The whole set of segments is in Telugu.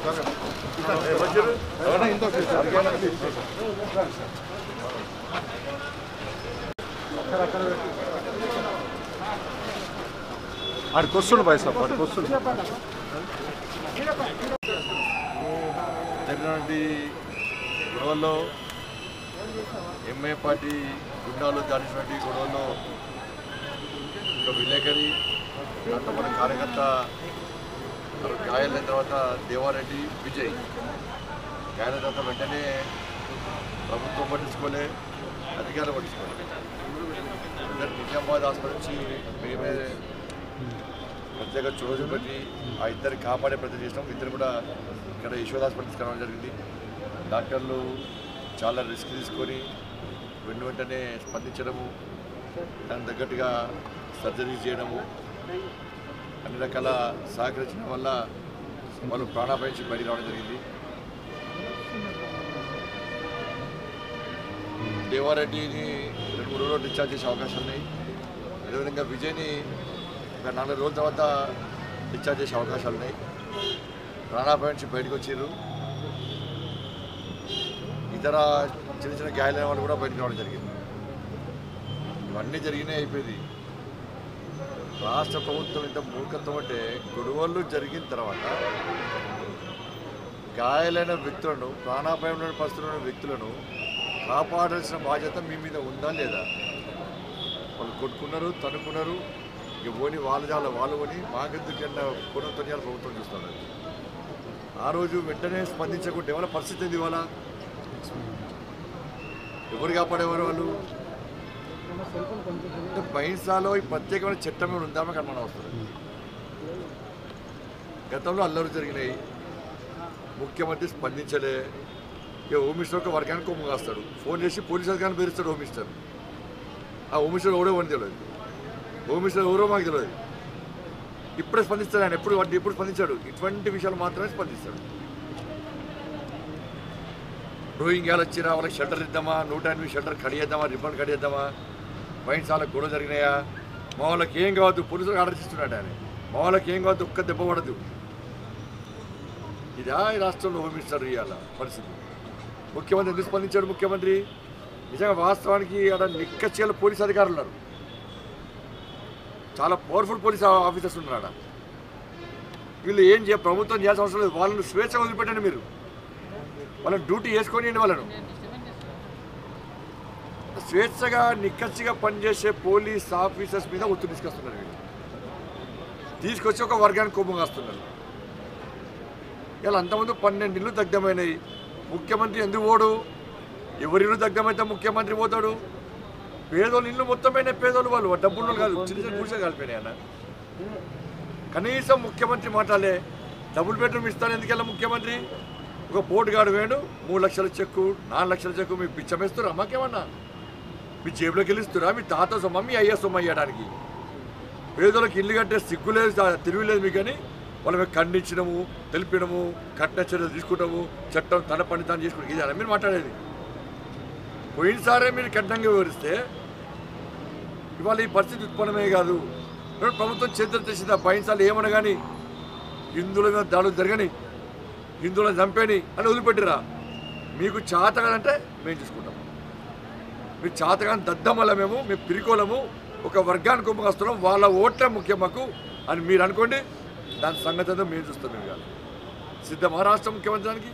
ఆడికి వస్తుండు బాయ్ సార్ ఆడికి వస్తుండు జరిగినటువంటి గొడవల్లో ఎంఏ పార్టీ గుండాలు దాడినటువంటి గొడవల్లో ఒక విలేకరి దాంట్లో మన కార్యకర్త గాయాలైన తర్వాత దేవారెడ్డి విజయ్ గాయాలైన తర్వాత వెంటనే ప్రభుత్వం పట్టించుకోలే అధికారులు పట్టించుకోలే ఇద్దరు నిజామాబాద్ హాస్పిటల్ నుంచి మేమే ప్రత్యేక చొరవ పెట్టి ఆ ఇద్దరిని కాపాడే ప్రయత్నం చేసినాం ఇద్దరు కూడా ఇక్కడ యశోద హాస్పిటల్ తీసుకురావడం జరిగింది డాక్టర్లు చాలా రిస్క్ తీసుకొని వెంట వెంటనే స్పందించడము దానికి తగ్గట్టుగా సర్జరీ చేయడము అన్ని రకాల సహకరించడం వల్ల వాళ్ళు ప్రాణాపాయ నుంచి బయటికి రావడం జరిగింది దేవారెడ్డిని రెండు మూడు రోజులు డిశ్చార్జ్ చేసే అవకాశాలు ఉన్నాయి అదేవిధంగా విజయ్ని ఒక నాలుగు రోజుల తర్వాత డిశ్చార్జ్ చేసే అవకాశాలు ఉన్నాయి ప్రాణాపాయ నుంచి బయటకు వచ్చారు ఇతర చిన్న చిన్న గాయాలైన వాళ్ళు కూడా బయటకు రావడం జరిగింది ఇవన్నీ జరిగినాయి అయిపోయింది రాష్ట్ర ప్రభుత్వం ఇంత మూర్ఖత్వం అంటే గొడవలు జరిగిన తర్వాత గాయాలైన వ్యక్తులను ప్రాణాపాయం ఉన్న పరిస్థితుల్లో ఉన్న వ్యక్తులను కాపాడాల్సిన బాధ్యత మీ మీద ఉందా లేదా వాళ్ళు కొట్టుకున్నారు తనుకున్నారు ఇక పోని వాళ్ళ జాల వాళ్ళు కొని మాకెందుకన్నా కొనంతో ప్రభుత్వం చూస్తున్నారు ఆ రోజు వెంటనే స్పందించకుంటే వాళ్ళ పరిస్థితి ఏంది ఇవాళ ఎవరు కాపాడేవారు వాళ్ళు అంటే బైన్సాలో ఈ ప్రత్యేకమైన చట్టం ఏమైనా ఉందా మాకు అనుమానం వస్తుంది గతంలో అల్లరు జరిగినాయి ముఖ్యమంత్రి స్పందించలే ఇక హోమ్ మినిస్టర్ ఒక వర్గానికి కొమ్ము కాస్తాడు ఫోన్ చేసి పోలీస్ అధికారిని బెదిరిస్తాడు హోమ్ మినిస్టర్ ఆ హోమ్ మినిస్టర్ ఎవడో అని తెలియదు హోమ్ మినిస్టర్ ఎవరో మాకు తెలియదు ఇప్పుడే స్పందిస్తాడు ఆయన ఎప్పుడు వాటి ఎప్పుడు స్పందించాడు ఇటువంటి విషయాలు మాత్రమే స్పందిస్తాడు రోహింగ్యాలు వచ్చినా వాళ్ళకి షెల్టర్ ఇద్దామా నూట ఎనిమిది షెల్టర్ కడియేద్దామా రిబ్బన్ కడియేద్దామా పైన చాలా గొడవ జరిగినాయా మా వాళ్ళకి ఏం కావద్దు పోలీసులకు ఆర్డర్ ఇస్తున్నాడు ఆయన మా వాళ్ళకి ఏం కావద్దు ఒక్క దెబ్బ పడదు ఇదా ఈ రాష్ట్రంలో హోమ్ మినిస్టర్ ఇవాళ పరిస్థితి ముఖ్యమంత్రి ఎందుకు స్పందించాడు ముఖ్యమంత్రి నిజంగా వాస్తవానికి అక్కడ నిక్కచ్చేల పోలీస్ అధికారులు ఉన్నారు చాలా పవర్ఫుల్ పోలీస్ ఆఫీసర్స్ ఉన్నారు ఆడ వీళ్ళు ఏం చేయ ప్రభుత్వం చేయాల్సిన అవసరం లేదు వాళ్ళని స్వేచ్ఛ వదిలిపెట్టండి మీరు వాళ్ళని డ్యూటీ చేసుకొని వాళ్ళను స్వేచ్ఛగా నిక్కచ్చిగా పనిచేసే పోలీస్ ఆఫీసర్స్ మీద ఒత్తిడి తీసుకొస్తున్నారు వీళ్ళు తీసుకొచ్చి ఒక వర్గానికి కోపం కాస్తున్నారు ఇలా అంతమంది పన్నెండు ఇళ్ళు దగ్ధమైనవి ముఖ్యమంత్రి ఎందుకు పోడు ఎవరి ఇల్లు దగ్ధమైతే ముఖ్యమంత్రి పోతాడు పేదోళ్ళు ఇల్లు మొత్తమైన పేదోళ్ళు వాళ్ళు డబ్బులు కాదు చిన్న చిన్న గుడిసె కలిపినాయి అన్న కనీసం ముఖ్యమంత్రి మాట్లాడలే డబుల్ బెడ్రూమ్ ఇస్తాను ఎందుకెళ్ళ ముఖ్యమంత్రి ఒక పోటుగాడు వేడు మూడు లక్షల చెక్కు నాలుగు లక్షల చెక్కు మీకు పిచ్చమేస్తురా మాకేమన్నా మీ జేబులోకి వెళ్ళిస్తురా మీ తాత సొమ్మ మీ అయ్య సొమ్మ అయ్యడానికి పేదలకు ఇల్లు కట్టే సిగ్గు లేదు తా- తిరుగులేదు మీకు కానీ వాళ్ళ మీద ఖండించడము తెలిపినము కట్టిన చర్యలు తీసుకుంటాము చట్టం తన పని తాను చేసుకుంటాం ఇది మీరు మాట్లాడేది పోయినసారే మీరు కఠినంగా వివరిస్తే ఇవాళ ఈ పరిస్థితి ఉత్పన్నమే కాదు ఇప్పుడు ప్రభుత్వం చేతులు తెచ్చింది ఆ పోయినసార్లు ఏమన్నా కానీ హిందువుల మీద దాడులు జరగని హిందువులను చంపేని అని వదిలిపెట్టిరా మీకు చేత కాదంటే మేము చూసుకుంటాం మీరు చేతగాని దద్దమల మేము మేము పిరికోలము ఒక వర్గానికి వస్తున్నాం వాళ్ళ ఓట్లే ముఖ్యం మాకు అని మీరు అనుకోండి దాని సంగతి ఏదో మేము చూస్తాం మేము కాదు సిద్ధమా రాష్ట్ర ముఖ్యమంత్రానికి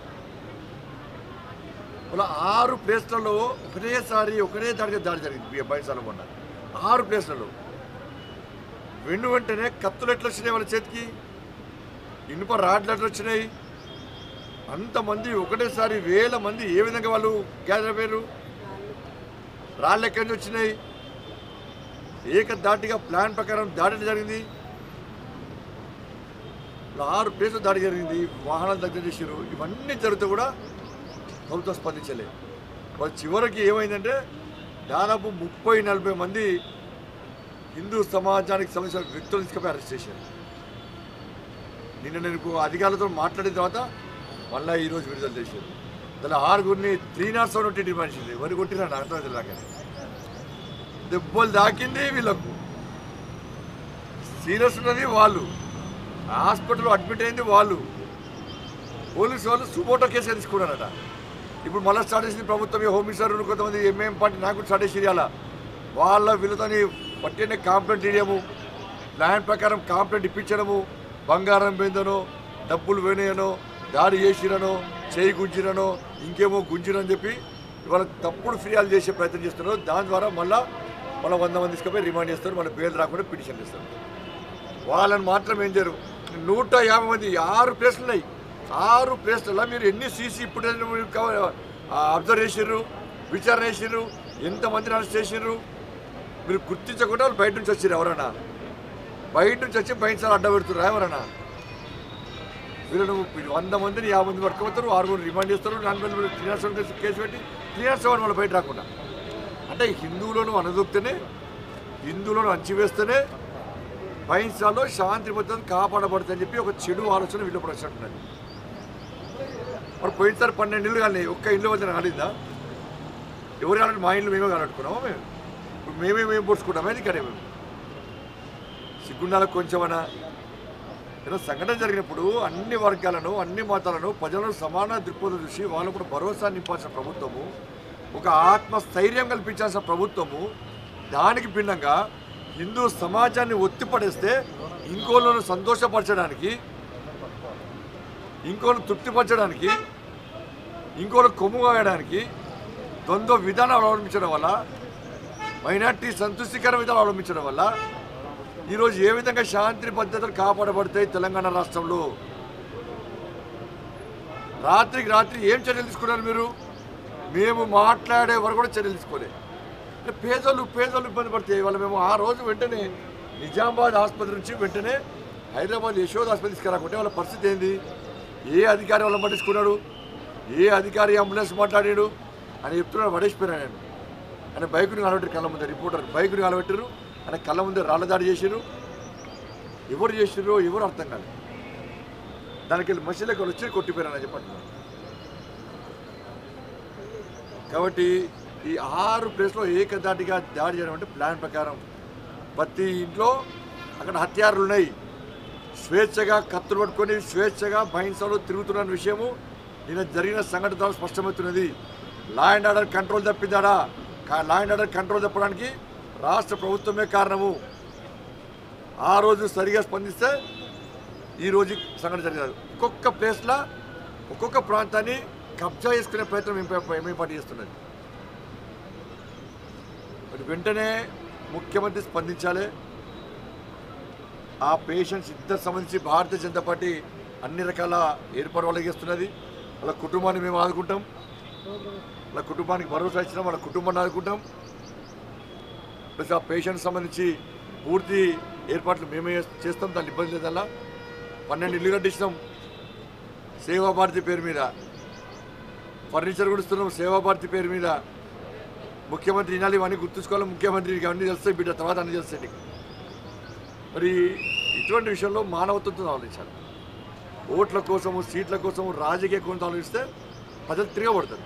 ఇలా ఆరు ప్లేస్లలో ఒకటేసారి ఒకటే దాడిగా దాడి జరిగింది బయటసాల మొన్న ఆరు ప్లేస్లలో వెన్ను వెంటనే కత్తులు ఎట్లా వచ్చినాయి వాళ్ళ చేతికి ఇనుప రాడ్లు ఎట్లా వచ్చినాయి అంతమంది ఒకటేసారి వేల మంది ఏ విధంగా వాళ్ళు గ్యాదర్ అయిపోయారు రాళ్ళు ఎక్కడి నుంచి వచ్చినాయి ఏకదాటిగా ప్లాన్ ప్రకారం దాడి జరిగింది ఇలా ఆరు ప్లేసులు దాడి జరిగింది వాహనాలు దగ్గర చేసారు ఇవన్నీ జరుగుతూ కూడా ప్రభుత్వం స్పందించలే వాళ్ళు చివరికి ఏమైందంటే దాదాపు ముప్పై నలభై మంది హిందూ సమాజానికి సంబంధించిన వ్యక్తులు తీసుకుపోయి అరెస్ట్ చేశారు నిన్న నేను అధికారులతో మాట్లాడిన తర్వాత మళ్ళీ ఈరోజు విడుదల చేశారు దాని ఆరుగురిని త్రీ నాట్ సెవెన్ టీ మనిషింది ఎవరు కొట్టినా నాకు అర్థం దాకా దెబ్బలు దాకింది వీళ్ళకు సీరియస్ ఉన్నది వాళ్ళు హాస్పిటల్ అడ్మిట్ అయింది వాళ్ళు పోలీసు వాళ్ళు సుమోటో కేసుగా తీసుకున్నారట ఇప్పుడు మళ్ళీ స్టార్ట్ చేసింది ప్రభుత్వం ఈ హోమ్ మినిస్టర్ కొంతమంది ఎంఏఎం పార్టీ నాకు స్టార్ట్ చేసి ఇవ్వాలా వాళ్ళ వీళ్ళతోని పట్టిన కాంప్లైంట్ ఇవ్వము ప్లాన్ ప్రకారం కాంప్లైంట్ ఇప్పించడము బంగారం పోయిందనో డబ్బులు పోయినాయనో దాడి చేసిరనో చేయి గుంజిరనో ఇంకేమో గుంజిరని చెప్పి ఇవాళ తప్పుడు ఫిర్యాదు చేసే ప్రయత్నం చేస్తున్నారు దాని ద్వారా మళ్ళా మళ్ళీ వంద మంది తీసుకుపోయి రిమాండ్ చేస్తారు మళ్ళీ బెయిల్ రాకుండా పిటిషన్ చేస్తారు వాళ్ళని మాత్రం ఏం చేయరు నూట యాభై మంది ఆరు ప్లేస్లు ఉన్నాయి ఆరు ప్లేస్లలో మీరు ఎన్ని సీసీ ఇప్పుడు అబ్జర్వ్ చేసిర్రు విచారణ చేసిర్రు ఎంతమందిని అరెస్ట్ చేసిర్రు మీరు గుర్తించకుండా వాళ్ళు బయట నుంచి వచ్చిర్రు ఎవరన్నా బయట నుంచి వచ్చి బయట సార్ అడ్డ పెడుతున్నారు ఎవరన్నా వీళ్ళు నువ్వు వంద మందిని యాభై మంది పట్టుకుపోతారు ఆరుగురు రిమాండ్ చేస్తారు నాలుగు వేలు త్రీ నాట్ సెవెన్ కేసు పెట్టి త్రీ నాట్ సెవెన్ వాళ్ళు బయట రాకుండా అంటే హిందువులను అనదొక్తేనే హిందువులను అంచివేస్తేనే బహింసాలో శాంతి భద్రతలు కాపాడబడుతుందని చెప్పి ఒక చెడు ఆలోచన వీళ్ళు ఇప్పుడు వచ్చినట్టున్నది మరి పోయినసారి పన్నెండు ఇల్లు కానీ ఒక్క ఇల్లు వద్ద కాలిందా ఎవరు కాలంటే మా ఇల్లు మేమే కాలట్టుకున్నామా మేము ఇప్పుడు మేమే మేము పోసుకుంటామా ఇది ఇక్కడే మేము సిగ్గుండాలకు కొంచెమన్నా ఏదో సంఘటన జరిగినప్పుడు అన్ని వర్గాలను అన్ని మతాలను ప్రజలను సమాన దృక్పథం చూసి వాళ్ళకు కూడా భరోసా నింపాల్సిన ప్రభుత్వము ఒక ఆత్మస్థైర్యం కల్పించాల్సిన ప్రభుత్వము దానికి భిన్నంగా హిందూ సమాజాన్ని ఒత్తిపడేస్తే ఇంకోళ్ళను సంతోషపరచడానికి ఇంకోళ్ళు తృప్తిపరచడానికి ఇంకోళ్ళు కొమ్ము కాయడానికి ద్వంద్వ విధానం అవలంబించడం వల్ల మైనార్టీ సంతృష్టికర విధానం అవలంబించడం వల్ల ఈరోజు ఏ విధంగా శాంతి భద్రతలు కాపాడబడతాయి తెలంగాణ రాష్ట్రంలో రాత్రికి రాత్రి ఏం చర్యలు తీసుకున్నారు మీరు మేము మాట్లాడే వరకు కూడా చర్యలు తీసుకోలేదు అంటే పేదోళ్ళు పేదోళ్ళు ఇబ్బంది పడతాయి వాళ్ళు మేము ఆ రోజు వెంటనే నిజామాబాద్ ఆసుపత్రి నుంచి వెంటనే హైదరాబాద్ యశోద్ ఆసుపత్రి తీసుకురాకుంటే వాళ్ళ పరిస్థితి ఏంది ఏ అధికారి వాళ్ళని పట్టించుకున్నాడు ఏ అధికారి అంబులెన్స్ మాట్లాడాడు అని చెప్తున్నాడు పడేసిపోయినా నేను ఆయన బైకుని కలబెట్టారు కళ్ళ ముందే రిపోర్టర్ బైకుని కలబెట్టారు ఆయన కళ్ళ ముందే రాళ్ళ దాడి చేసిరు ఎవరు చేసిర్రో ఎవరు అర్థం కాదు దానికి వెళ్ళి మసీలకు వాళ్ళు వచ్చి కొట్టిపోయారని చెప్పంటున్నారు కాబట్టి ఈ ఆరు ప్లేస్లో ఏకదాటిగా దాడి చేయడం అంటే ప్లాన్ ప్రకారం ప్రతి ఇంట్లో అక్కడ హత్యారులు ఉన్నాయి స్వేచ్ఛగా కత్తులు పట్టుకొని స్వేచ్ఛగా బహింసలో తిరుగుతున్న విషయము నిన్న జరిగిన సంఘటన ద్వారా స్పష్టమవుతున్నది లా అండ్ ఆర్డర్ కంట్రోల్ తప్పిందాడా కా- లా అండ్ ఆర్డర్ కంట్రోల్ తప్పడానికి రాష్ట్ర ప్రభుత్వమే కారణము ఆ రోజు సరిగా స్పందిస్తే ఈ రోజు సంఘటన జరిగదు ఒక్కొక్క ప్లేస్లో ఒక్కొక్క ప్రాంతాన్ని కబ్జా చేసుకునే ప్రయత్నం ఎంపీ ఎంఏ పార్టీ చేస్తున్నది మరి వెంటనే ముఖ్యమంత్రి స్పందించాలి ఆ పేషెంట్స్ ఇద్దరు సంబంధించి భారతీయ జనతా పార్టీ అన్ని రకాల ఏర్పాటు వాళ్ళకి చేస్తున్నది వాళ్ళ కుటుంబాన్ని మేము ఆదుకుంటాం వాళ్ళ కుటుంబానికి భరోసా ఇచ్చినాం వాళ్ళ కుటుంబాన్ని ఆదుకుంటాం ప్లస్ ఆ పేషెంట్ సంబంధించి పూర్తి ఏర్పాట్లు మేమే చేస్తాం దాని ఇబ్బంది లేదల్లా పన్నెండు ఇల్లు కట్టించినాం సేవా భారతి పేరు మీద ఫర్నిచర్ కూడా ఇస్తున్నాం సేవా భారతి పేరు మీద ముఖ్యమంత్రి ఇనాలి ఇవన్నీ గుర్తుంచుకోవాలి ముఖ్యమంత్రికి అన్నీ తెలుస్తాయి బిడ్డ తర్వాత అన్నీ తెలుస్తాయి నీకు మరి ఇటువంటి విషయంలో మానవత్వంతో ఆలోచించాలి ఓట్ల కోసము సీట్ల కోసము రాజకీయ కోణంతో ఆలోచిస్తే ప్రజలు తిరగబడతారు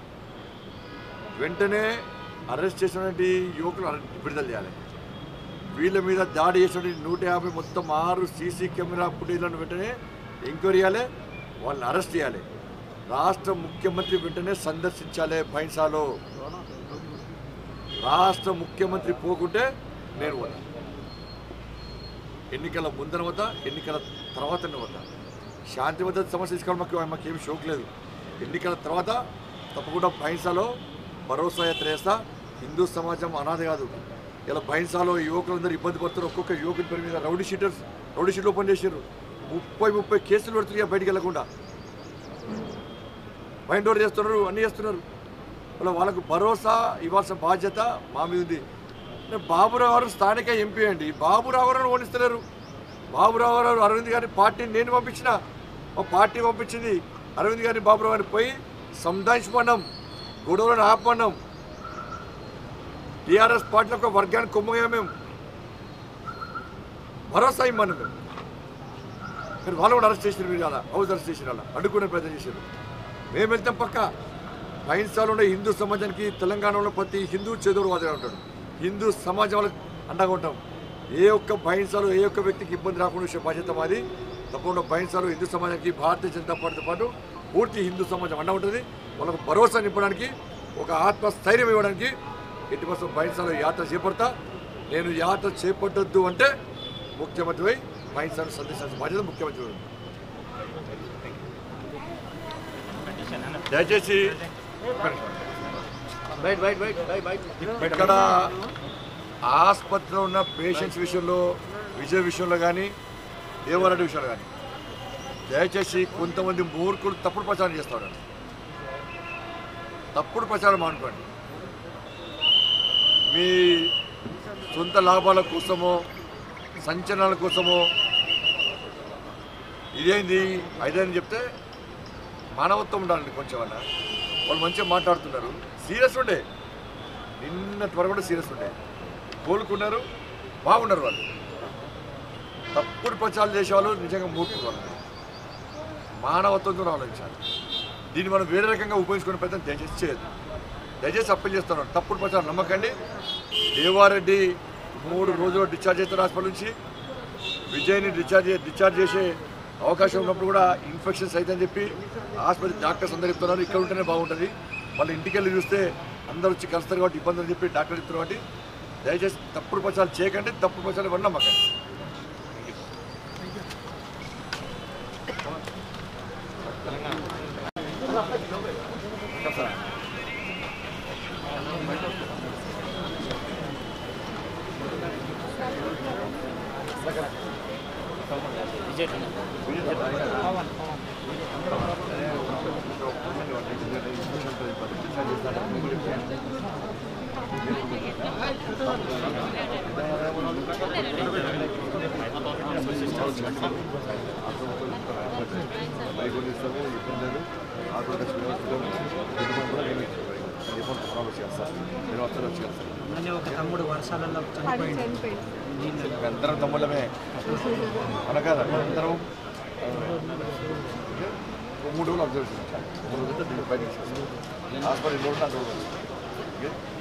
వెంటనే అరెస్ట్ చేసినటువంటి యువకులు అరె- విడుదల చేయాలి వీళ్ళ మీద దాడి చేసినటువంటి నూట యాభై మొత్తం ఆరు సీసీ కెమెరా ఫుటేజ్లను వెంటనే ఎంక్వైరీ చేయాలి వాళ్ళని అరెస్ట్ చేయాలి రాష్ట్ర ముఖ్యమంత్రి వెంటనే సందర్శించాలి బైన్సాలో రాష్ట్ర ముఖ్యమంత్రి పోకుంటే నేను పోతా ఎన్నికల ముందర పోతా ఎన్నికల తర్వాత పోతా శాంతి భద్రత సమస్య తీసుకోవడం మాకు మాకేం షోక్ లేదు ఎన్నికల తర్వాత తప్పకుండా బైన్సాలో భరోసా యాత్ర చేస్తా హిందూ సమాజం అనాథ కాదు ఇలా బైన్సాలో యువకులందరూ ఇబ్బంది పడుతున్నారు ఒక్కొక్క యువకుని పేరు మీద రౌడీ షీటర్స్ రౌడీ షీట్లు ఓపెన్ చేశారు ముప్పై ముప్పై కేసులు పెడుతున్నారు బయటికి వెళ్ళకుండా మైండ్ ఓవర్ చేస్తున్నారు అన్నీ చేస్తున్నారు వాళ్ళ వాళ్ళకు భరోసా ఇవ్వాల్సిన బాధ్యత మా మీద ఉంది అంటే బాబురావు గారు స్థానిక ఎంపీ అండి బాబురావు గారు ఓడిస్తలేరు బాబురావు గారు అరవింద్ గారి పార్టీని నేను పంపించిన మా పార్టీ పంపించింది అరవింద్ గారిని బాబురావు గారిని పోయి సంధాయించమన్నాం గొడవలను ఆపమన్నాం టీఆర్ఎస్ పార్టీలో ఒక వర్గాన్ని కొమ్మగా మేము భరోసా ఇమ్మన్నాం మేము కానీ వాళ్ళు కూడా అరెస్ట్ చేసిన మీరు అలా హౌస్ అరెస్ట్ చేసిన అలా అడ్డుకునే ప్రయత్నం చేశారు మేము వెళ్తాం పక్క బహింసాలో ఉండే హిందూ సమాజానికి తెలంగాణలో ప్రతి హిందూ చేదోడు వాదిగా ఉంటాడు హిందూ సమాజం వాళ్ళకి అండగా ఉంటాం ఏ ఒక్క బహింసలు ఏ ఒక్క వ్యక్తికి ఇబ్బంది రాకుండా వచ్చే బాధ్యత మాది తప్పకుండా బహింసలు హిందూ సమాజానికి భారతీయ జనతా పార్టీతో పాటు పూర్తి హిందూ సమాజం అండ ఉంటుంది వాళ్ళకు భరోసా నింపడానికి ఒక ఆత్మస్థైర్యం ఇవ్వడానికి ఎట్టి కోసం బహింసలు యాత్ర చేపడతా నేను యాత్ర చేపట్టొద్దు అంటే ముఖ్యమంత్రి బహింసను సందేశాల్సిన బాధ్యత ముఖ్యమంత్రి ఉంది. దయచేసి ఇక్కడ ఆసుపత్రిలో ఉన్న పేషెంట్స్ విషయంలో విజయ్ విషయంలో కానీ దేవారెడ్డి విషయంలో కానీ దయచేసి కొంతమంది మూర్ఖులు తప్పుడు ప్రచారం చేస్తాడు తప్పుడు ప్రచారం మానుకోండి మీ సొంత లాభాల కోసమో సంచలనాల కోసమో ఇదేంది అదేంది చెప్తే మానవత్వం ఉండాలండి కొంచెం అన్న వాళ్ళు మంచిగా మాట్లాడుతున్నారు సీరియస్ ఉండే నిన్నటి వరకు కూడా సీరియస్ ఉండే కోలుకున్నారు బాగున్నారు వాళ్ళు తప్పుడు ప్రచారాలు చేసేవాళ్ళు నిజంగా మూర్ఖులు వాళ్ళు మానవత్వంతో ఆలోచించాలి దీన్ని మనం వేరే రకంగా ఉపయోగించుకునే ప్రయత్నం దయచేసి చేయదు దయచేసి అప్పీల్ చేస్తున్నాను తప్పుడు ప్రచారం నమ్మకండి దేవారెడ్డి మూడు రోజులు డిశ్చార్జ్ అవుతారు హాస్పిటల్ నుంచి విజయ్ని డిశ్చార్జ్ డిశ్చార్జ్ చేసే అవకాశం ఉన్నప్పుడు కూడా ఇన్ఫెక్షన్స్ అవుతాయని చెప్పి ఆసుపత్రి డాక్టర్స్ అందరు చెప్తున్నారు ఇక్కడ ఉంటేనే బాగుంటుంది మళ్ళీ ఇంటికి వెళ్ళి చూస్తే అందరూ వచ్చి కలుస్తారు కాబట్టి ఇబ్బంది అని చెప్పి డాక్టర్ చెప్తున్నారు కాబట్టి దయచేసి తప్పుడు ప్రచారం చేయకండి తప్పుడు ప్రచారం ఇవ్వండి నమ్మకండి మొన్ననే ఒక తమ్ముడు వర్షాలలో చనిపోయింది నీళ్ళలో అందరం తమ్ముళ్ళమే మన కాదు అందరం మూడు రోజులు అబ్జర్వ్ చేస్తాం మూడు రోజులు బయటకు హాస్పిటల్ రోజులు నాకు